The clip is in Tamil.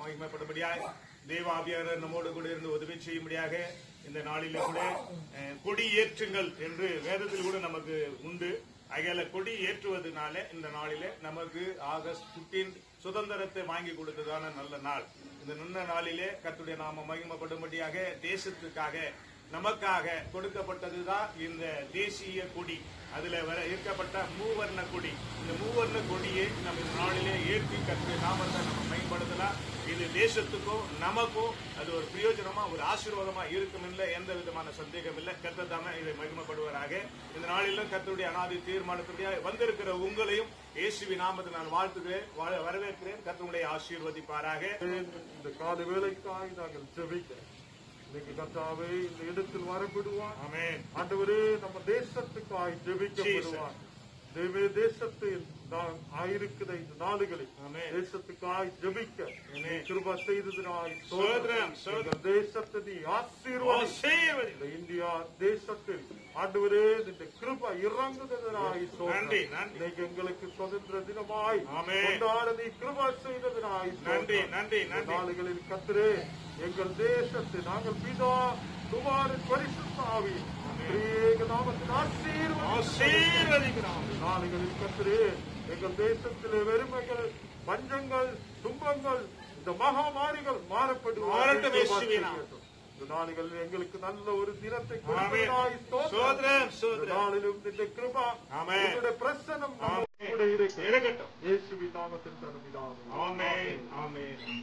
மகிமைப்படும்படியாக தேவாபியார் நம்மோடு கூட இருந்து உதவி செய்யும்படியாக இந்த நாளிலே கூட அஹ், கொடி ஏற்றுங்கள் என்று வேதத்தில் கூட நமக்கு உண்டு அகையால கொடி ஏற்றுவதனால இந்த நாளிலே நமக்கு ஆகஸ்ட் 15 சுதந்திரத்தை வாங்கி கொடுத்ததான நல்ல நாள் இந்த நல்ல நாளிலே கர்த்தருடைய நாம மகிமைப்படும்படியாக தேசத்துக்காக நமக்காக கொடுக்கப்பட்டதுதான் இந்த தேசிய கொடி அதுல வர இருக்கப்பட்ட மூவர்ண கொடி இந்த மூவர்ண கொடியை நம்ம இந்த நாளிலே ஏற்றி கற்று நாமத்தை நம்ம பயன்படுத்தலாம் இது தேசத்துக்கோ நமக்கோ அது ஒரு பிரயோஜனமா ஒரு ஆசீர்வாதமா இருக்கும் இல்ல எந்த விதமான சந்தேகம் இல்ல கத்ததாம இதை மகிமைப்படுவராக இந்த நாளிலும் கத்தருடைய அனாதி தீர்மானத்துடைய வந்திருக்கிற உங்களையும் இயேசுவி நாமத்தை நான் வாழ்த்துகிறேன் வ- வரவேற்கிறேன் கத்தருடைய ஆசீர்வதிப்பாராக இந்த கால வேலைக்காய் நாங்கள் ஜெபிக்க இன்னைக்கு கர்த்தாவே இந்த இடத்தில் வரப்படுவான் ஆமென் ஆண்டவரே நம்ம தேசத்துக்காய் ஜெபிக்கப்படுவான் தேவே தேசத்தில் நான் ஆயிருக்கிற இந்த நாடுகளில் ஆமென். தேசத்துக்காய் ஜெபிக்க ஆமென். கிருபா செய்ததினாய் சோதரம், சோதரம். எங்கள் தேசத்தை நீ ஆசீர்வாதி ஆசீர்வதி. இந்த இந்தியா தேசத்தில் ஆண்டவரே இந்த கிருபா இறங்குதனாய் நன்றி, நன்றி. இன்னைக்கு எங்களுக்கு சுதந்திர தினமாய் ஆமென். கொண்டாட நீ கிருபா செய்ததினாய் நன்றி, நன்றி, இந்த நன்றி. நாடுகளில் கத்திரே எங்கள் தேசத்தை நாங்கள் பிதா குமார பரிசுத்தாவி திரியேக நாமத்தில் ஆசீர்வதி ஆசீர்வதிக்கிறோம் நாடுகளில் கத்திரே எங்கள் தேசத்திலே வெறுமைகள் பஞ்சங்கள் துன்பங்கள் இந்த மகாமாரிகள் மாறப்படுவார் மாறட்டும் இயேசுவின் நாமம். இந்த நாடுகளில் எங்களுக்கு நல்ல ஒரு தினத்தை ஆமென். கொடுப்பதாய் ஸ்தோத்திரம். சோதரம், இந்த சோதரம். நாளிலும் இந்த கிருபா ஆமென். உங்களுடைய பிரசனம் ஆமென். கூட இருக்கிறது இருக்கட்டும் இயேசுவின் நாமத்தில் தருவிதாவே ஆமென் ஆமென்